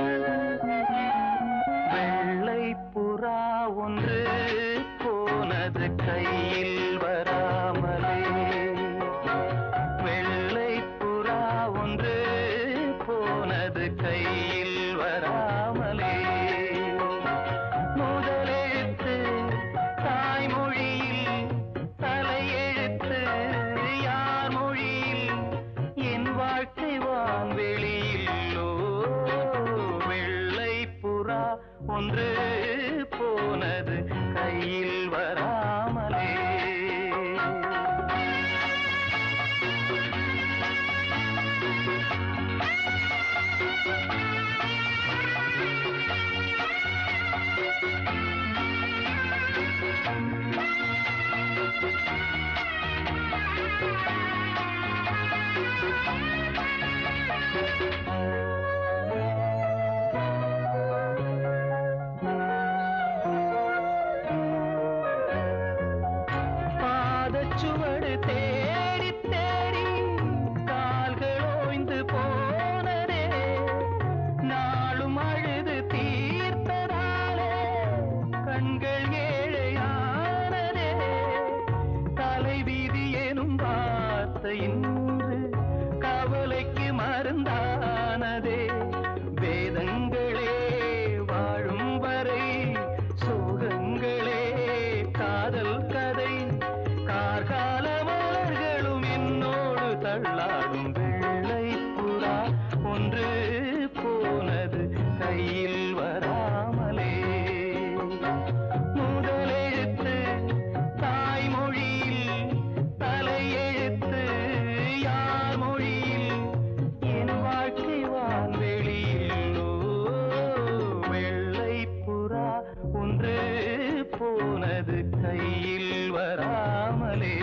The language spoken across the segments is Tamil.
வெள்ளை புறா ஒன்று போனது கையில் வராமலே வெள்ளை புறா ஒன்று போனது கையில் வராமலே முதலெழுத்து தாய்மொழியில் தலையெழுத்து யார் மொழியில் என் வாழ்க்கை வான்வெளியில்லோ வெள்ளை புறா ஒன்று போனது கையில் வராமலே பாதச்சுவடு தேடி தேடி கால்கள் ஓய்ந்து போனதே நாளும் அழுது தீர்த்ததாலே கண்கள் ஏழையானதே தலைவீதி எனும் வார்த்தை இன்று கவலைக்கு மருந்தானதே வேதங்களே வாழும் வரை சோகங்களே காதல் கதை கார்கால மலர்களும் என்னோடு தள்ளாடும் வெள்ளை புறா ஒன்று போனது கையில் வராமலே முதலெழுத்து தாய்மொழியில் தலையெழுத்து யார் மொழியில் என் வாழ்க்கை வான்வெளியில்லோ வெள்ளை புறா ஒன்று போனது கையில் வராமலே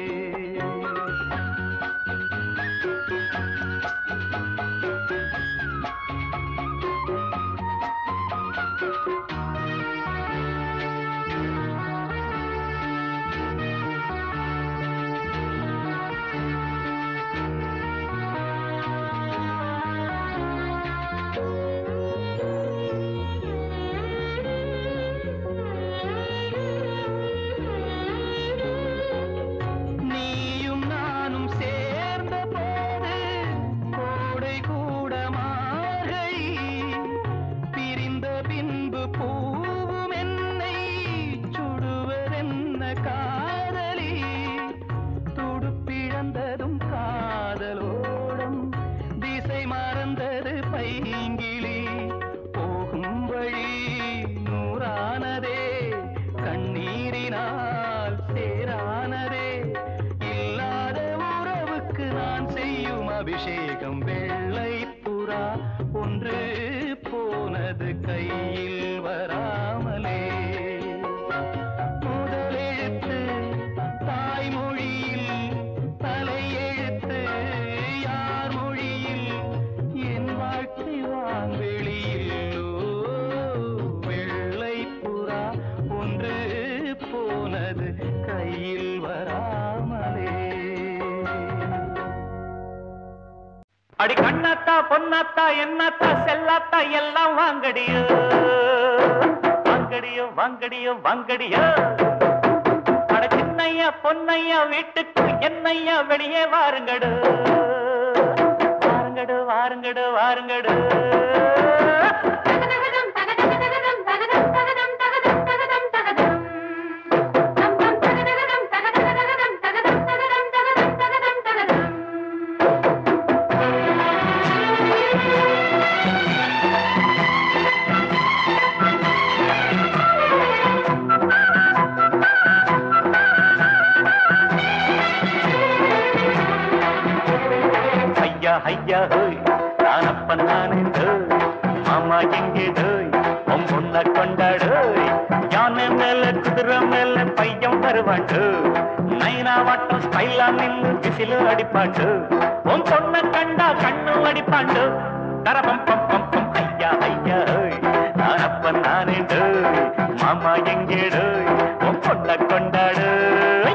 நீயும் நானும் சேர்ந்த போது கோடை கூட மார்கழி பிரிந்த பின்பு பூவும் என்னை சுடுவதென்ன காதலி துடுப்பிழந்ததும் காதலோடம் திசை மறந்தது பைங்கிளி போகும் வழி நூறானதே கண்ணீரினால் சேரானதே இல்லாத உறவுக்கு நான் செய்யும் அபிஷேகம் வெள்ளை புறா ஒன்று போனது கையில் வராமலே முதலெழுத்து தாய்மொழியில் தலையெழுத்து யார் மொழியில் என் வாழ்க்கை வான்வெளியில்லோ வெள்ளை புறா ஒன்று போனது கையில் வராமலே அடி கண்ணாத்தா பொன்னாத்தா என்னத்தா செல்லாத்தா எல்லாம் வாங்கடியோ வாங்கடியோ வாங்கடியோ வாங்கடியோ அட சின்னையா பொன்னையா வீட்டுக்கு என்னையா வெளியே வாருங்கடு வாருங்கடு வாருங்கடு வாருங்கடு தகதகதம் தகதகதகதம் தகதம் தகதம் தகதம் தகதம் தகதம் தம் தம் தகதகதம் தகதகதகதம் தகதம் தகதம் தகதம் தகதம் தகதம் ஐயா ஐயா ஹோய் நானப்பன் நானே டோய் மாமா எங்கே டோய் உன் பொண்ண கொண்டாடோய் யானை மேல குதிரை மேல பையன் வருவாண்டு நைனா வாட்டம் ஸ்டைலா நின்னு விசிலு அடிப்பாண்டு உன் பொண்ண கண்டா கண்ணு அடிப்பாண்டு தரபம் பம் பம் பம் ஐயா ஐயா ஹோய் நானப்பன் நானே டோய் மாமா எங்கே டோய் உன் பொண்ண கொண்டாடோய்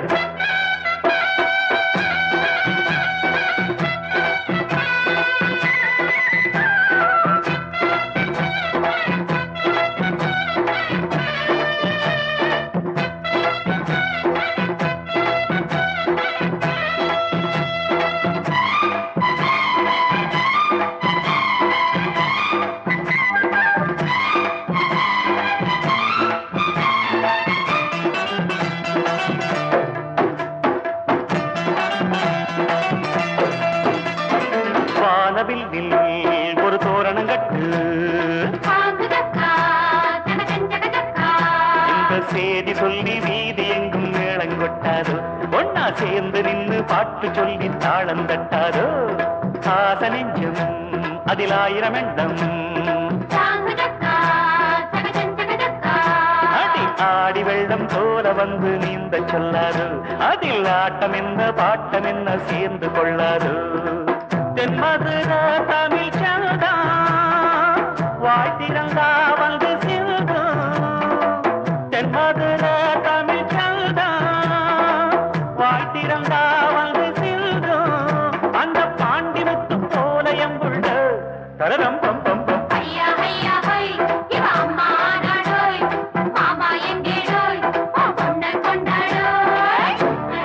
சேதி சொல்லி வீதி எங்கும் மேளங்கொட்டாதோ ஒன்னா சேர்ந்து நின்னு பாட்டு சொல்லி தாளம் தட்டாதோ ஆச நெஞ்சம் அதில் ஆயிரம் எண்ணம் சாங்குடக்கா சகஜன் சகஜக்கா அடி ஆடி வெள்ளம் போல வந்து நீந்த சொல்லாது அதில் ஆட்டம் என்ன பாட்டம் என்ன சேர்ந்து கொள்ளாது தென்மதுர தமிழ் சங்கா வாழ்த்திரங்கா வந்து சிந்தும் தென்மதுர தமிழ் சங்கா வாழ்த்திரங்கா வந்து சிந்தும் அந்த பாண்டி முத்து போல எம்புள்ள தரரம் பம் பம் பம் ஐயா ஐயா ஹை இவ அம்மா நாடோய் மாமா எங்கேடோய் ஓ பொண்ண கொண்டாடோய்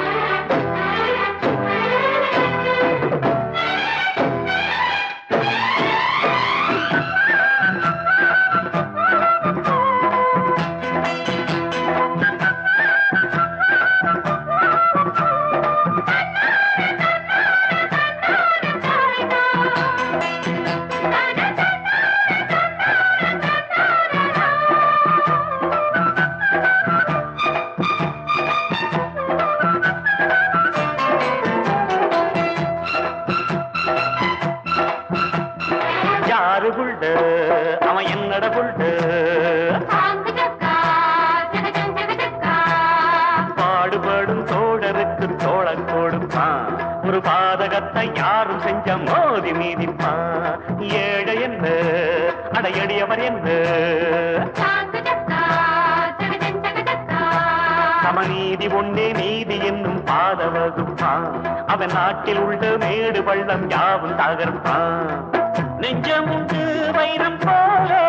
யாரு புள்ள அவன் என்னட புள்ள சாங்குடக்கா சகஜன் சகஜக்கா பாடுபடும் தோழருக்கு தோழன் கொடுப்பான் ஒரு பாதகத்தை யாரும் செஞ்ச மோதி மீதிப்பான் ஏழை என்ன அடையடியவர் என்ன சாங்குடக்கா சகஜன் சகஜக்கா சமநீதி ஒன்னே நீதி என்னும் பாத வகுப்பான் அவன் நாட்டில் உள்ள மேடு பள்ளம் யாவும் தகர்ப்பான் நெஞ்சம் உண்டு வைரம் போலே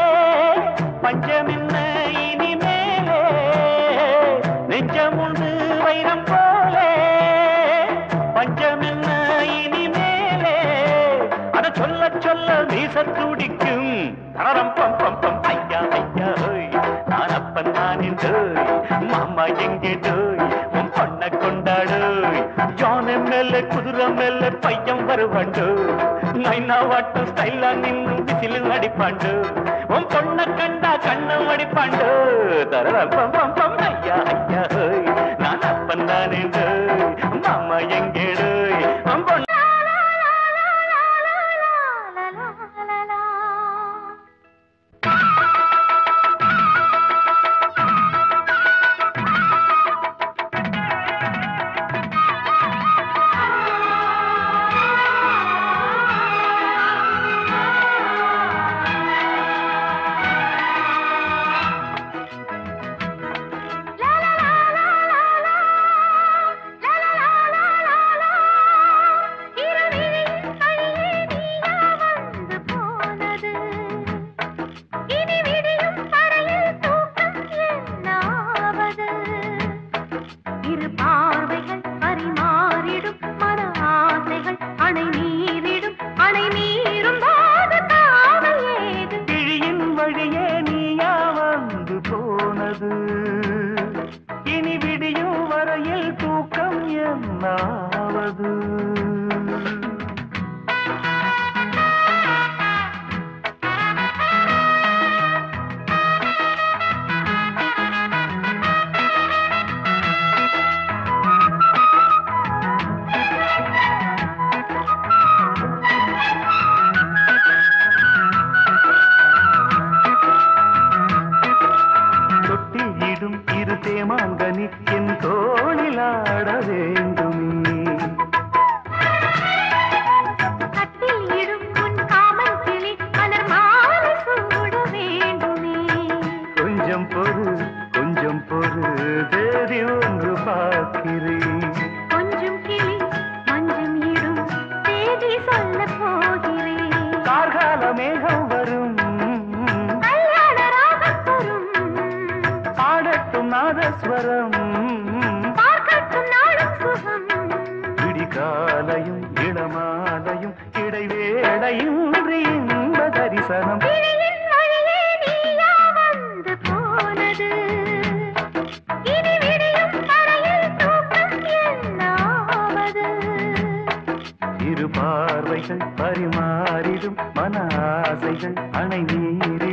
பஞ்சம் என்ன இனிமேலே நெஞ்சம் உண்டு வைரம் போலே பஞ்சம் என்ன இனிமேலே அத சொல்ல சொல்ல மீச துடிக்கும் தரம் பம் பம் பம் ஐயா ஐயா ஹோய் நான் அப்பன் நான் டோய் மாமா எங்கே டோய் உன் பொண்ண கொண்டாடோய் ஜான மேல குதிரை மேல பையன் வருவாண்டு நைனா வாட்டு ஸ்டைலா நின்னு விசிலு அடிப்பாண்டு உன் பொண்ண கண்டா கண்ணம் அடிப்பாண்டு தரம் பம் பம் பம் ஐயா ஐயா ஹோய் நான் அப்பன் நான் டோய் மாமா எங்கே டோய் உன் பொண்ண La la la la la la la la la la la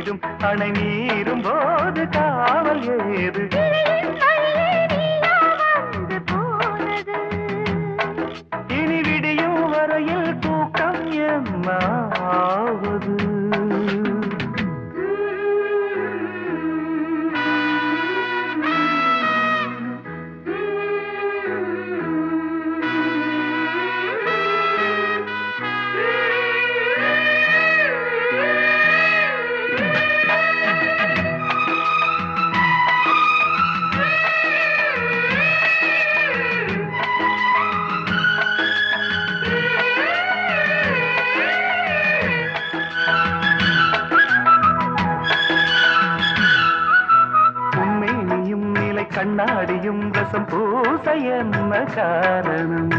மீறிடும் அணை மீறும் போது காவல் ஏது விழியின் வழியே நீயா வந்து போனது இனி விடியும் வரையில் தூக்கம் என்னாவது உண்மையும் நிலை கண்ணாடியும் ரசம் பூச என்ன காரணம்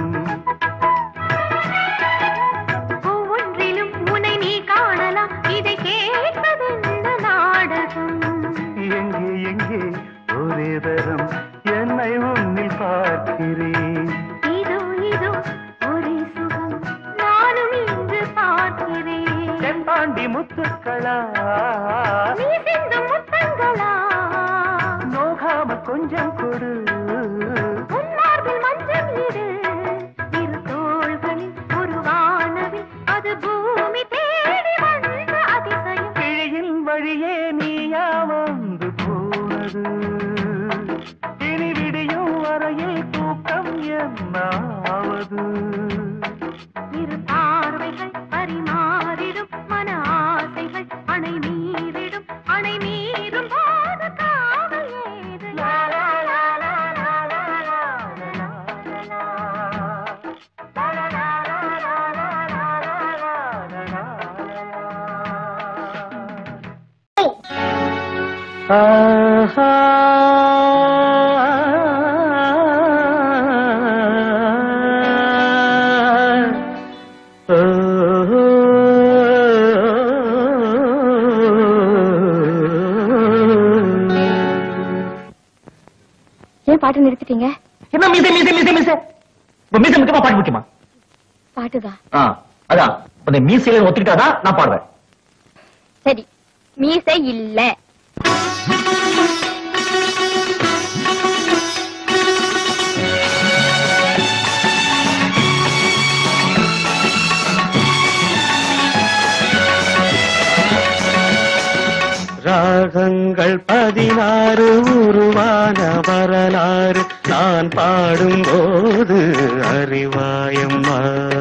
ஒவ்வொன்றிலும் உன்னை நீ காணலாம் இதை கேட்பதென்ன நாடகம் எங்கே எங்கே ஒரே தரம் என்னை உன்னில் பார்க்கிறேன் இதோ இதோ ஒரே சுகம் நானும் இன்று பார்க்கிறேன் செம்பாண்டி முத்துக்களா நீ சிந்தும் முத்தங்களா நோகாம கொஞ்சம் கொடு உன் மார்பில் மஞ்சள் இடு இரு தோள்களில் ஒரு வானவில் அது பூமி தேடி வந்த அதிசயம் கிழியின் வழியே நீயா வந்து போனது இனி விடியும் வரையில் தூக்கம் என்னாவது இரு பார்வைகள் பரிமாறிடும் மன ஆசைகள் அணை மீறிடும் அணை மீறும் போது காவல் ஏது லா, லா, லா, லா, லா, லா, லா, லா, லா, லா. லா, லா, லா, லா, லா, லா, லா, லா, லா, லா. ஆஹா ஏன் பாட்டு நிறுத்திட்டீங்க என்ன மீசை மீசை மீசை மீசை இப்ப மீசை முக்கியமா பாட்டு முக்கியமா பாட்டுதான் ஆ அதான் இப்ப இந்த மீசையில ஒத்துக்கிட்டாதான் நான் பாடுவேன் சரி மீசை இல்ல ராகங்கள் பதினாறு உருவான வரலாறு நான் பாடும்போது அறிவாயம்மா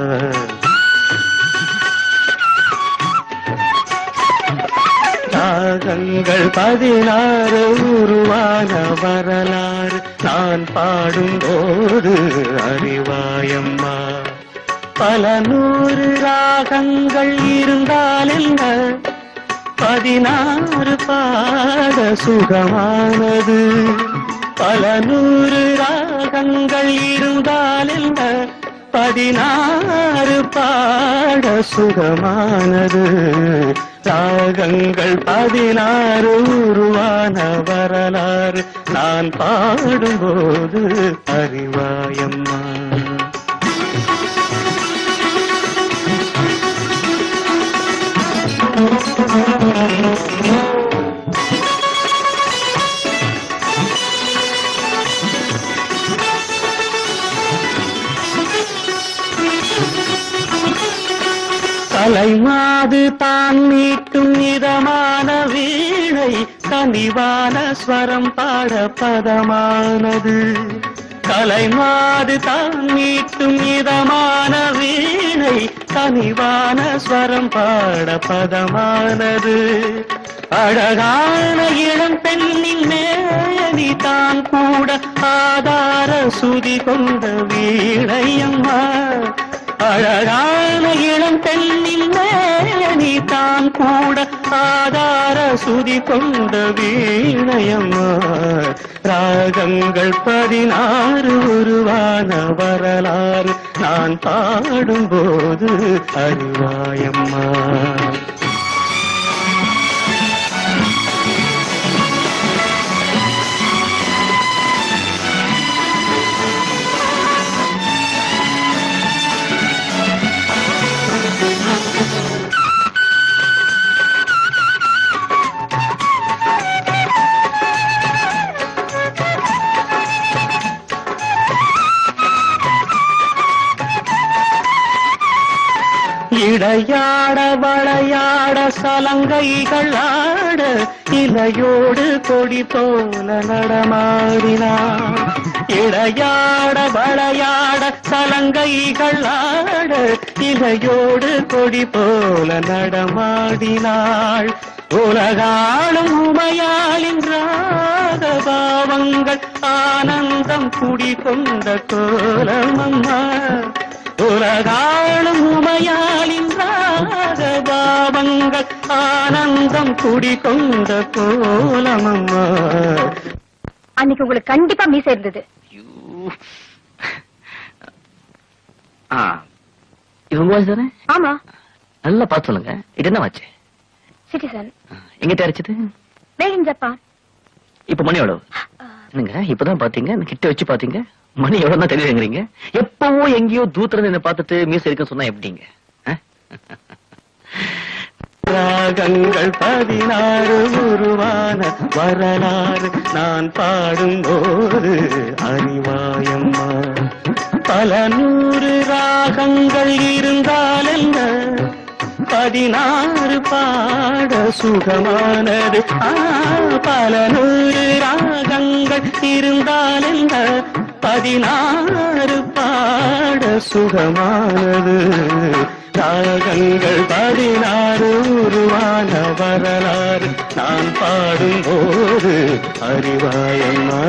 ராகங்கள் பதினாறு உருவான வரலாறு நான் பாடும்போது அறிவாயம்மா பல நூறு ராகங்கள் இருந்தால் என்ன பதினாறு பாட சுகமானது பல நூறு ராகங்கள் இருந்தால் என்ன பதினாறு பாட சுகமானது ராகங்கள் பதினாறு உருவான வரலாறு நான் பாடும்போது அறிவாயம்மா தலைமாது தான் மீட்டும் இதமான வீணை கனிவான ஸ்வரம் பாட பதமானது கலைமாது தான் மீட்டும் இதமான வீணை கனிவான ஸ்வரம் பாட பதமானது அழகான இளம் பெண்ணின் மேனி தான் கூட ஆதார சுதி கொண்ட வீணையம்மா அழகான இளம் பெண்ணின் மேனி தான் கூட ஆதார சுதி கொண்ட வீணையம்மா ராகங்கள் பதினாறு உருவான வரலாறு நான் பாடும்போது அறிவாயம்மா சலங்கைகள் ஆட இலையோடு கொடி போல நடமாடினார் இளையாட வளையாட சலங்கைகள் ஆட இலையோடு கொடி போல நடமாடினாள் உலகாளும் உமையாளின் ராகபாவங்கள் ஆனந்தம் குடிகொண்ட கோலமம்மா உலகாளும் உமையாளின் ராகபாவங்கள் ஆனந்தம் குடிகொண்ட கோலமம்மா அன்னைக்கு உங்களுக்கு கண்டிப்பா மீசை இருந்தது ஐயோ. ஆ இது உங்க வாய்ஸ் தானே ஆமா நல்லா பார்த்து சொல்லுங்க இது என்ன வாட்ச் சிட்டிசன் எங்க தயாரிச்சது மேட் இன் ஜப்பான் இப்ப மணி எவ்வளவு என்னங்க இப்பதான் பாத்தீங்க இந்த கிட்ட வச்சு பாத்தீங்க மணி எவ்வளவு தான் தெரியுங்கிறீங்க எப்பவோ எங்கேயோ தூத்துல என்ன பார்த்துட்டு மீச இருக்குன்னு சொன்னா எப்படிங்க ஆ? ராகங்கள் பதினாறு உருவான வரலாறு நான் பாடும்போது அறிவாயம்மா பல நூறு ராகங்கள் இருந்தால் என்ன பதினாறு பாட சுகமானது ஆ, பல நூறு ராகங்கள் இருந்தால் என்ன பதினாறு பாட சுகமானது ராகங்கள் பதினாறு உருவான வரலாறு நான் பாடும்போது அறிவாயம்மா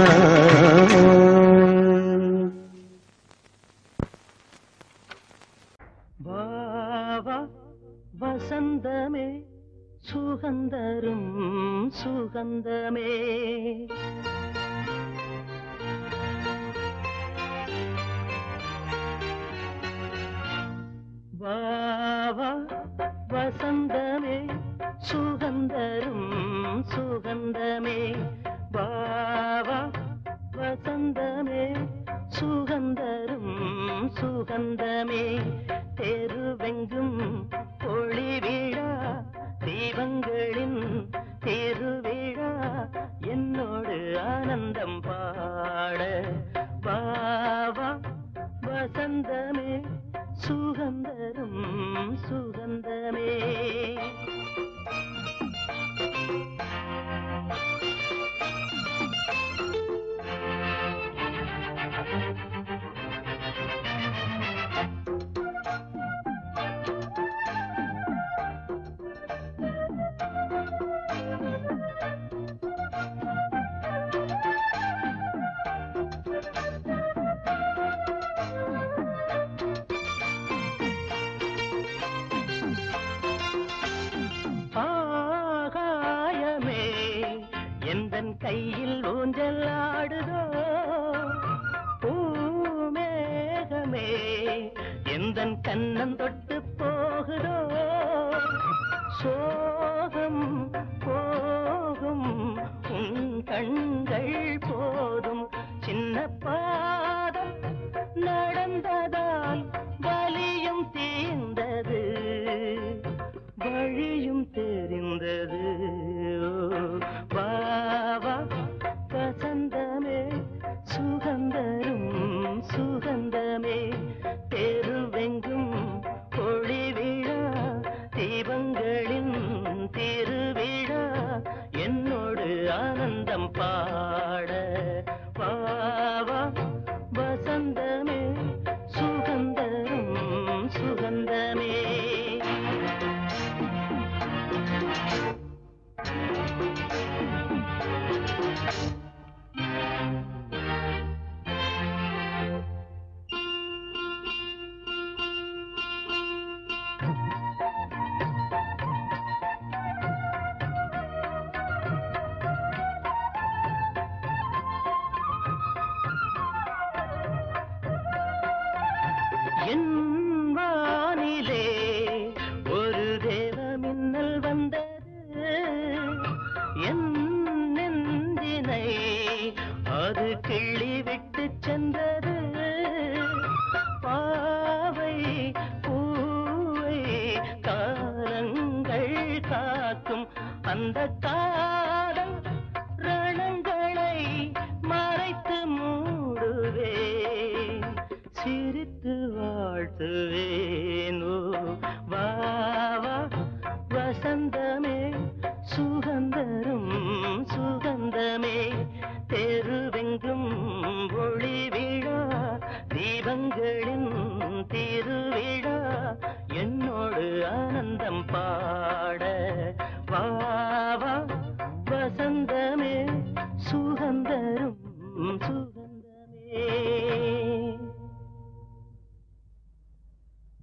வாவா வசந்தமே சுகந்தரும் சுகந்தமே வாவா வசந்தமே சுகந்தரும் சுகந்தமே வாவா வசந்தமே சுகந்தரும் சுகந்தமே தெருவெங்கும் ஒளி விழா தீபங்களின் திருவிழா என்னோடு ஆனந்தம் பாட வாவா வசந்தமே சுகந்தரும் சுகந்தமே ஆகாயமே எந்தன் கையில் ஊஞ்சல் ஆடுதோ பூமேகமே எந்தன் கண்ணன் தொட்டு போகுதோ சோகம் போகும் உன் கண்கள் போதும் சின்ன பாதம் நடந்ததால் வலியும் தீர்ந்தது வழியும் தெரிந்தது வா வா வசந்தமே சுகந்தரும் சுகந்தமே தெருவெங்கும் ஒளி விழா தீபங்களின் திருவிழா என்னோடு ஆனந்தம் பாட வா வா வசந்தமே சுகந்தரும் சுகந்தமே என் வானிலே ஒரு தேவ மின்னல் வந்தது என் நெஞ்சினை அது கிள்ளி விட்டு சென்றது பாவை பூவை காலங்கள் காக்கும் அந்த கா